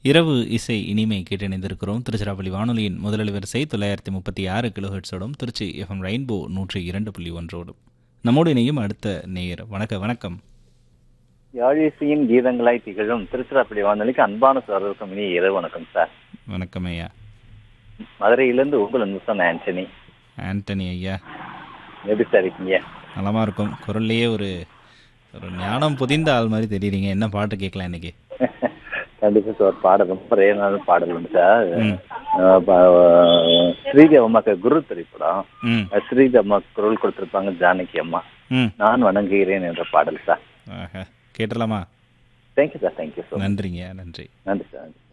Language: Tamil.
இரவு இசை இனிமை கேட்டிணைந்திருக்கிறோம் திருச்சிராப்பள்ளி வானொலியின் முதலி வரிசை தொள்ளாயிரத்தி முப்பத்தி ஆறு கிலோஹெட்ஸோடும் திருச்சி எஃப்எம் ரெயின்போ நூற்றி இரண்டு புள்ளி ஒன்றோடும் நம்மோடு இணையும் அடுத்த நேயர் வணக்க வணக்கம் யாழிசையின் கீதங்களாய் திகழும் திருச்சிராப்பள்ளி வானொலிக்கு அன்பான சார்வருக்கும் இனி இரவு வணக்கம் சார் வணக்கம் ஐயா மதுரையிலிருந்து உங்கள் அன்புசன் ஆண்டனி ஆண்டனி ஐயா எப்படி சார் இருக்கீங்க நலமா இருக்கும் குரல்லையே ஒரு ஒரு ஞானம் புதிந்த ஆள் மாதிரி தெரியுறீங்க என்ன பாட்டு கேட்கலாம் இன்னைக்கு கண்டிப்பா சார் பாடல் ரொம்ப ரேனான பாடல் உண்டு சார் ம் அஹ் ப- ஸ்ரீதேவி அம்மாக்கு குரு திரைப்படம் ம் அஹ் ஸ்ரீதேவி அம்மா குரல் கொடுத்திருப்பாங்க ஜானகி அம்மா ம் நான் வணங்குகிறேன் என்ற பாடல் சார் ஆஹா கேட்டலாமா தேங்க்யூ சார் தேங்க்யூ சார் நன்றிங்க நன்றி நன்றி சார்